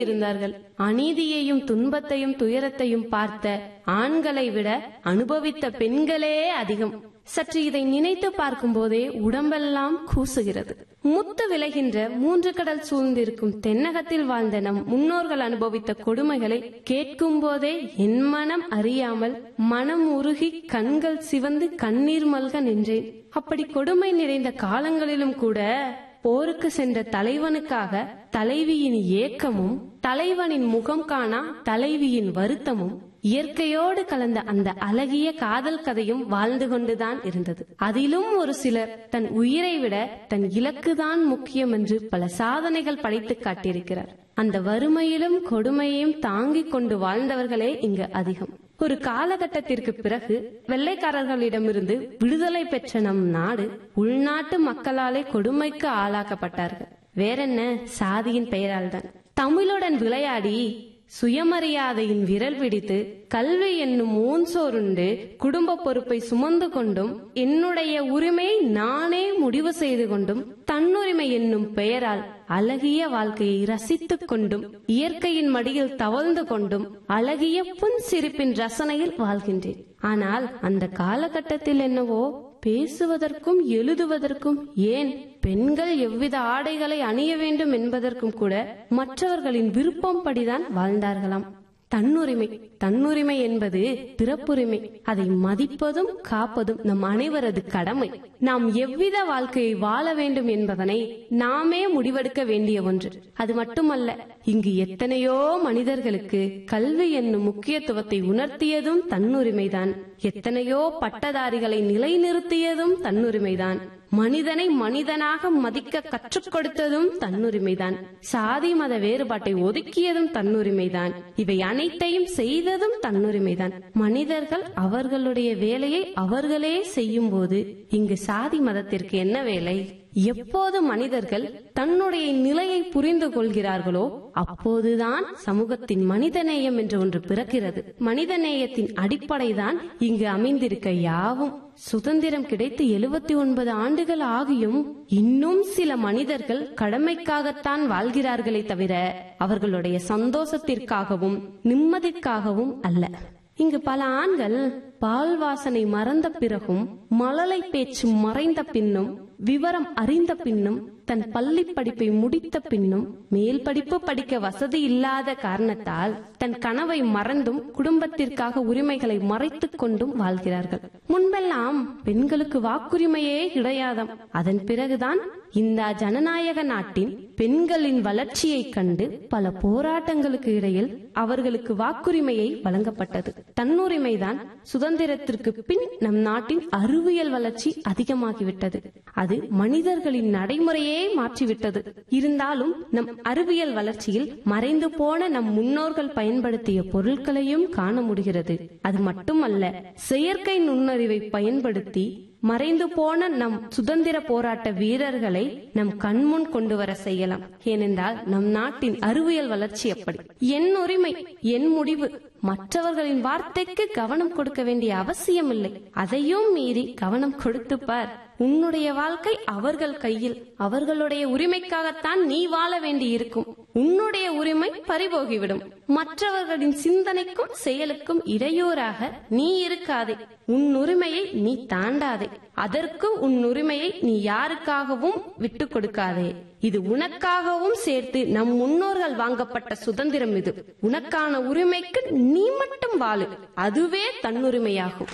இருந்தார்கள் அநீதியையும் துன்பத்தையும் துயரத்தையும் பார்த்த ஆண்களை விட அனுபவித்த பெண்களே அதிகம் சற்று இதை நினைத்து பார்க்கும் போதே உடம்பெல்லாம் கூசுகிறது முத்து விளைகின்ற மூன்று கடல் சூழ்ந்திருக்கும் தென்னகத்தில் வாழ்ந்த நம் முன்னோர்கள் அனுபவித்த கொடுமைகளை கேட்கும் போதே என் மனம் அறியாமல் மனம் உருகி கண்கள் சிவந்து கண்ணீர் மல்க நின்றேன் அப்படி கொடுமை நிறைந்த காலங்களிலும் கூட போருக்கு சென்ற தலைவனுக்காக தலைவியின் ஏக்கமும் தலைவனின் முகம் காணா தலைவியின் வருத்தமும் இயற்கையோடு கலந்த அந்த அழகிய காதல் கதையும் வாழ்ந்து கொண்டுதான் இருந்தது அதிலும் ஒரு சிலர் தன் உயிரை விட தன் இலக்குதான் முக்கியம் என்று பல சாதனைகள் படைத்து காட்டியிருக்கிறார் அந்த வறுமையிலும் கொடுமையையும் தாங்கிக் கொண்டு வாழ்ந்தவர்களே இங்கு அதிகம் ஒரு காலகட்டத்திற்கு பிறகு வெள்ளைக்காரர்களிடமிருந்து விடுதலை பெற்ற நம் நாடு உள்நாட்டு மக்களாலே கொடுமைக்கு ஆளாக்கப்பட்டார்கள் வேறென்ன சாதியின் பெயரால் தான் தமிழுடன் விளையாடி சுயமரியாதையின் விரல் பிடித்து கல்வி என்னும் ஊன்சோருண்டு குடும்ப பொறுப்பை சுமந்து கொண்டும் என்னுடைய உரிமையை நானே முடிவு செய்து கொண்டும் தன்னுரிமை என்னும் பெயரால் அழகிய வாழ்க்கையை ரசித்துக் கொண்டும் இயற்கையின் மடியில் தவழ்ந்து கொண்டும் அழகிய புன் சிரிப்பின் ரசனையில் வாழ்கின்றேன் ஆனால் அந்த காலகட்டத்தில் என்னவோ பேசுவதற்கும் எழுதுவதற்கும் ஏன் பெண்கள் எவ்வித ஆடைகளை அணிய வேண்டும் என்பதற்கும் கூட மற்றவர்களின் விருப்பம் படிதான் வாழ்ந்தார்களாம் தன்னுரிமை தன்னுரிமை என்பது பிறப்புரிமை அதை மதிப்பதும் காப்பதும் நம் அனைவரது கடமை நாம் எவ்வித வாழ்க்கையை வாழ வேண்டும் என்பதனை நாமே முடிவெடுக்க வேண்டிய ஒன்று அது மட்டுமல்ல இங்கு எத்தனையோ மனிதர்களுக்கு கல்வி என்னும் முக்கியத்துவத்தை உணர்த்தியதும் தன்னுரிமைதான் எத்தனையோ பட்டதாரிகளை நிலைநிறுத்தியதும் தன்னுரிமைதான் மனிதனை மனிதனாக மதிக்க கற்றுக் கொடுத்ததும் தன்னுரிமைதான் சாதி மத வேறுபாட்டை ஒதுக்கியதும் தன்னுரிமைதான் இவை அனைத்தையும் செய்ததும் தன்னுரிமைதான் மனிதர்கள் அவர்களுடைய வேலையை அவர்களே செய்யும் போது இங்கு சாதி மதத்திற்கு என்ன வேலை எப்போது மனிதர்கள் தன்னுடைய நிலையை புரிந்து கொள்கிறார்களோ அப்போதுதான் சமூகத்தின் மனிதநேயம் என்று ஒன்று பிறக்கிறது மனிதநேயத்தின் அடிப்படைதான் இங்கு அமைந்திருக்க யாவும் சுதந்திரம் கிடைத்து எழுபத்தி ஒன்பது ஆண்டுகள் ஆகியும் இன்னும் சில மனிதர்கள் கடமைக்காகத்தான் வாழ்கிறார்களே தவிர அவர்களுடைய சந்தோஷத்திற்காகவும் நிம்மதிக்காகவும் அல்ல இங்கு பல ஆண்கள் பால் வாசனை மறந்த பிறகும் மழலை பேச்சு மறைந்த பின்னும் விவரம் அறிந்த பின்னும் தன் பள்ளி படிப்பை முடித்த பின்னும் மேல் படிப்பு படிக்க வசதி இல்லாத காரணத்தால் தன் கனவை மறந்தும் குடும்பத்திற்காக உரிமைகளை மறைத்துக் கொண்டும் வாழ்கிறார்கள் முன்பெல்லாம் பெண்களுக்கு வாக்குரிமையே கிடையாதாம் அதன் பிறகுதான் இந்த ஜனநாயக நாட்டின் பெண்களின் வளர்ச்சியை கண்டு பல போராட்டங்களுக்கு இடையில் அவர்களுக்கு வாக்குரிமையை வழங்கப்பட்டது தன்னுரிமைதான் சுதந்திரத்திற்கு பின் நம் நாட்டின் அறிவியல் வளர்ச்சி அதிகமாகிவிட்டது அது மனிதர்களின் நடைமுறையே மாற்றிவிட்டது இருந்தாலும் நம் அறிவியல் வளர்ச்சியில் மறைந்து போன நம் முன்னோர்கள் பயன்படுத்திய பொருட்களையும் காண முடிகிறது அது மட்டுமல்ல செயற்கை நுண்ணறிவை பயன்படுத்தி மறைந்து போன நம் சுதந்திர போராட்ட வீரர்களை நம் கண்முன் கொண்டு வர செய்யலாம் ஏனென்றால் நம் நாட்டின் அறிவியல் வளர்ச்சி எப்படி என் உரிமை என் முடிவு மற்றவர்களின் வார்த்தைக்கு கவனம் கொடுக்க வேண்டிய அவசியம் இல்லை அதையும் மீறி கவனம் கொடுத்து பார் உன்னுடைய வாழ்க்கை அவர்கள் கையில் அவர்களுடைய உரிமைக்காகத்தான் நீ வாழ வேண்டி இருக்கும் உன்னுடைய உரிமை பறிபோகிவிடும் மற்றவர்களின் சிந்தனைக்கும் செயலுக்கும் இடையூறாக நீ இருக்காதே உன் உரிமையை நீ தாண்டாதே அதற்கு உன் உரிமையை நீ யாருக்காகவும் விட்டு கொடுக்காதே இது உனக்காகவும் சேர்த்து நம் முன்னோர்கள் வாங்கப்பட்ட சுதந்திரம் இது உனக்கான உரிமைக்கு நீ மட்டும் வாழு அதுவே தன்னுரிமையாகும்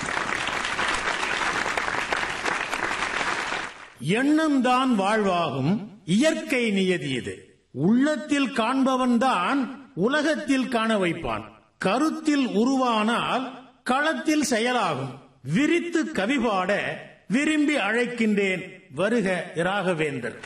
எண்ணம்தான் வாழ்வாகும் இயற்கை நியதி இது உள்ளத்தில் காண்பவன்தான் உலகத்தில் காண வைப்பான் கருத்தில் உருவானால் களத்தில் செயலாகும் விரித்து கவிபாட விரும்பி அழைக்கின்றேன் வருக ராகவேந்தர்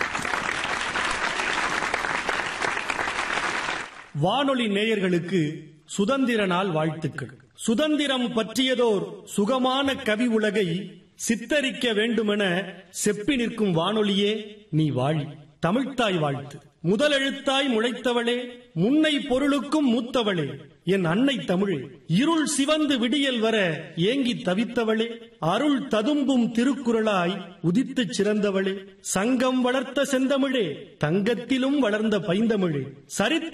வானொலி நேயர்களுக்கு சுதந்திர நாள் வாழ்த்துக்கள் சுதந்திரம் பற்றியதோர் சுகமான கவி உலகை சித்தரிக்க வேண்டுமென செப்பி நிற்கும் வானொலியே நீ வாழி தமிழ்த்தாய் வாழ்த்து முதலெழுத்தாய் முளைத்தவளே முன்னை பொருளுக்கும் மூத்தவளே என் அன்னை தமிழே இருள் சிவந்து விடியல் வர ஏங்கி தவித்தவளே அருள் ததும்பும் திருக்குறளாய் உதித்துச் சிறந்தவளே சங்கம் வளர்த்த செந்தமிழே தங்கத்திலும் வளர்ந்த பைந்தமிழே சரித்திர